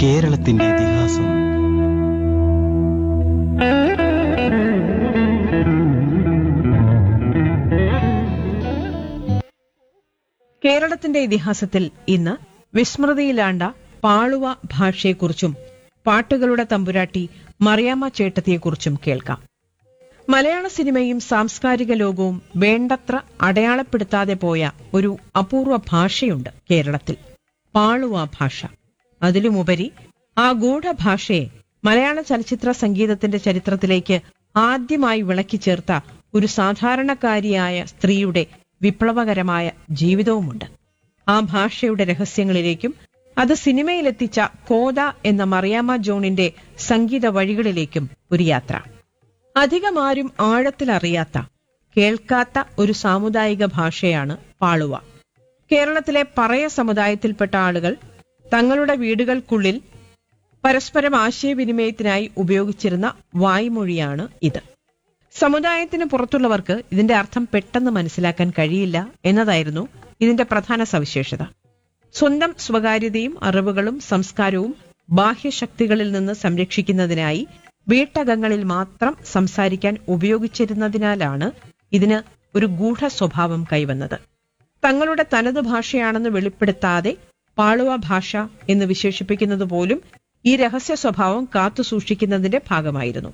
കേരളത്തിന്റെ ഇതിഹാസം കേരളത്തിന്റെ ഇതിഹാസത്തിൽ ഇന്ന് വിസ്മൃതിയിലാണ്ട പാളുവ ഭാഷയെക്കുറിച്ചും പാട്ടുകളുടെ തമ്പുരാട്ടി മറിയാമ്മ ചേട്ടത്തിയെക്കുറിച്ചും കേൾക്കാം മലയാള സിനിമയും സാംസ്കാരിക ലോകവും വേണ്ടത്ര അടയാളപ്പെടുത്താതെ പോയ ഒരു അപൂർവ ഭാഷയുണ്ട് കേരളത്തിൽ പാളുവ ഭാഷ അതിലുമുപരി ആ ഗൂഢഭാഷയെ മലയാള ചലച്ചിത്ര സംഗീതത്തിന്റെ ചരിത്രത്തിലേക്ക് ആദ്യമായി വിളക്കി ചേർത്ത ഒരു സാധാരണക്കാരിയായ സ്ത്രീയുടെ വിപ്ലവകരമായ ജീവിതവുമുണ്ട് ആ ഭാഷയുടെ രഹസ്യങ്ങളിലേക്കും അത് സിനിമയിലെത്തിച്ച കോദ എന്ന മറിയാമ്മ ജോണിന്റെ സംഗീത വഴികളിലേക്കും ഒരു യാത്ര അധികമാരും ആഴത്തിലറിയാത്ത കേൾക്കാത്ത ഒരു സാമുദായിക ഭാഷയാണ് പാളുവ കേരളത്തിലെ പറയ സമുദായത്തിൽപ്പെട്ട ആളുകൾ തങ്ങളുടെ വീടുകൾക്കുള്ളിൽ പരസ്പരം ആശയവിനിമയത്തിനായി ഉപയോഗിച്ചിരുന്ന വായ്മൊഴിയാണ് ഇത് സമുദായത്തിന് പുറത്തുള്ളവർക്ക് ഇതിന്റെ അർത്ഥം പെട്ടെന്ന് മനസ്സിലാക്കാൻ കഴിയില്ല എന്നതായിരുന്നു ഇതിന്റെ പ്രധാന സവിശേഷത സ്വന്തം സ്വകാര്യതയും അറിവുകളും സംസ്കാരവും ബാഹ്യശക്തികളിൽ നിന്ന് സംരക്ഷിക്കുന്നതിനായി വീട്ടകങ്ങളിൽ മാത്രം സംസാരിക്കാൻ ഉപയോഗിച്ചിരുന്നതിനാലാണ് ഇതിന് ഒരു ഗൂഢ സ്വഭാവം കൈവന്നത് തങ്ങളുടെ തനത് ഭാഷയാണെന്ന് വെളിപ്പെടുത്താതെ പാളുവ ഭാഷ എന്ന് വിശേഷിപ്പിക്കുന്നത് പോലും ഈ രഹസ്യ സ്വഭാവം കാത്തുസൂക്ഷിക്കുന്നതിന്റെ ഭാഗമായിരുന്നു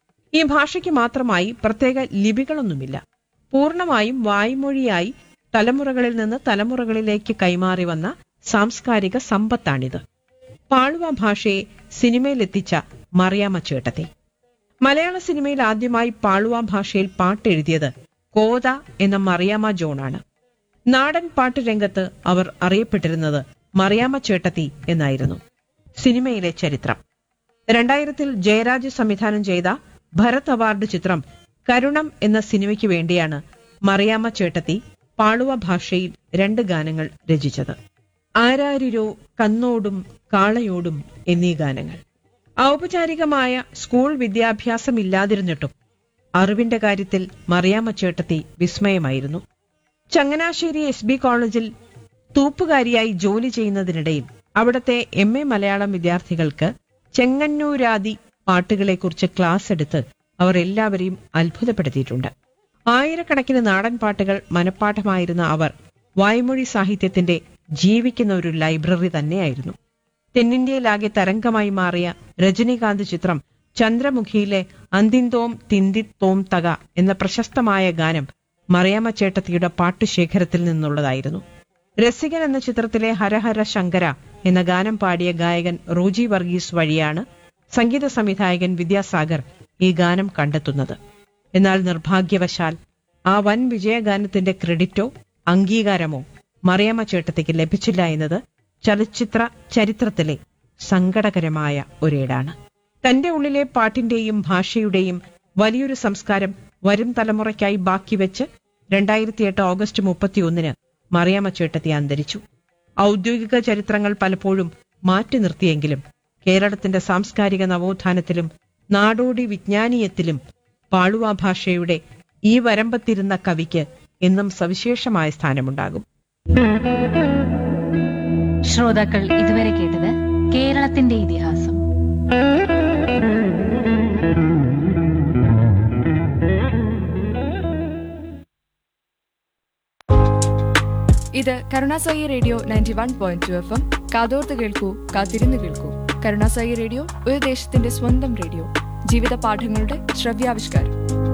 ഈ ഭാഷയ്ക്ക് മാത്രമായി പ്രത്യേക ലിപികളൊന്നുമില്ല പൂർണ്ണമായും വായ്മൊഴിയായി തലമുറകളിൽ നിന്ന് തലമുറകളിലേക്ക് കൈമാറി വന്ന സാംസ്കാരിക സമ്പത്താണിത് പാളുവ ഭാഷയെ സിനിമയിലെത്തിച്ച മറിയാമ്മ ചേട്ടത്തെ മലയാള സിനിമയിൽ ആദ്യമായി പാളുവ ഭാഷയിൽ പാട്ടെഴുതിയത് കോത എന്ന മറിയാമ്മ ജോണാണ് നാടൻ പാട്ട് രംഗത്ത് അവർ അറിയപ്പെട്ടിരുന്നത് മറിയാമ്മ ചേട്ടത്തി എന്നായിരുന്നു സിനിമയിലെ ചരിത്രം രണ്ടായിരത്തിൽ ജയരാജ് സംവിധാനം ചെയ്ത ഭരത് അവാർഡ് ചിത്രം കരുണം എന്ന സിനിമയ്ക്ക് വേണ്ടിയാണ് മറിയാമ്മ ചേട്ടത്തി പാളുവ ഭാഷയിൽ രണ്ട് ഗാനങ്ങൾ രചിച്ചത് ആരാരിരോ കന്നോടും കാളയോടും എന്നീ ഗാനങ്ങൾ ഔപചാരികമായ സ്കൂൾ വിദ്യാഭ്യാസമില്ലാതിരുന്നിട്ടും അറിവിന്റെ കാര്യത്തിൽ മറിയാമ്മ ചേട്ടത്തി വിസ്മയമായിരുന്നു ചങ്ങനാശ്ശേരി എസ് ബി കോളേജിൽ തൂപ്പുകാരിയായി ജോലി ചെയ്യുന്നതിനിടയിൽ അവിടത്തെ എം എ മലയാളം വിദ്യാർത്ഥികൾക്ക് ചെങ്ങന്നൂരാദി പാട്ടുകളെക്കുറിച്ച് ക്ലാസ് എടുത്ത് അവർ എല്ലാവരെയും അത്ഭുതപ്പെടുത്തിയിട്ടുണ്ട് ആയിരക്കണക്കിന് നാടൻ പാട്ടുകൾ മനഃപ്പാഠമായിരുന്ന അവർ വായ്മൊഴി സാഹിത്യത്തിന്റെ ജീവിക്കുന്ന ഒരു ലൈബ്രറി തന്നെയായിരുന്നു തെന്നിന്ത്യയിലാകെ തരംഗമായി മാറിയ രജനീകാന്ത് ചിത്രം ചന്ദ്രമുഖിയിലെ അന്തിന്തോം തിന്തിത്തോം തക എന്ന പ്രശസ്തമായ ഗാനം മറിയാമ്മ ചേട്ടത്തിയുടെ പാട്ടുശേഖരത്തിൽ നിന്നുള്ളതായിരുന്നു രസികൻ എന്ന ചിത്രത്തിലെ ഹരഹര ശങ്കര എന്ന ഗാനം പാടിയ ഗായകൻ റോജി വർഗീസ് വഴിയാണ് സംഗീത സംവിധായകൻ വിദ്യാസാഗർ ഈ ഗാനം കണ്ടെത്തുന്നത് എന്നാൽ നിർഭാഗ്യവശാൽ ആ വൻ വിജയഗാനത്തിന്റെ ക്രെഡിറ്റോ അംഗീകാരമോ മറിയാമ്മ ചേട്ടത്തിക്ക് ലഭിച്ചില്ല എന്നത് ചലച്ചിത്ര ചരിത്രത്തിലെ സങ്കടകരമായ ഒരേടാണ് തന്റെ ഉള്ളിലെ പാട്ടിന്റെയും ഭാഷയുടെയും വലിയൊരു സംസ്കാരം വരും തലമുറയ്ക്കായി ബാക്കി വെച്ച് രണ്ടായിരത്തിയെട്ട് ഓഗസ്റ്റ് മുപ്പത്തിയൊന്നിന് മറിയാമ്മ ചേട്ടത്തി അന്തരിച്ചു ഔദ്യോഗിക ചരിത്രങ്ങൾ പലപ്പോഴും മാറ്റി നിർത്തിയെങ്കിലും കേരളത്തിന്റെ സാംസ്കാരിക നവോത്ഥാനത്തിലും നാടോടി വിജ്ഞാനീയത്തിലും പാളുവ ഭാഷയുടെ ഈ വരമ്പത്തിരുന്ന കവിക്ക് എന്നും സവിശേഷമായ സ്ഥാനമുണ്ടാകും ശ്രോതാക്കൾ ഇതുവരെ കേട്ടത് കേരളത്തിന്റെ ഇതിഹാസം ഇത് കരുണാസായി radio ninety one point two F M കാതോർത്ത് കേൾക്കൂ കാത്തിരുന്ന് കേൾക്കൂ കരുണാസായി റേഡിയോ ഒരു ദേശത്തിന്റെ സ്വന്തം റേഡിയോ ജീവിത പാഠങ്ങളുടെ ശ്രവ്യാവിഷ്കാരം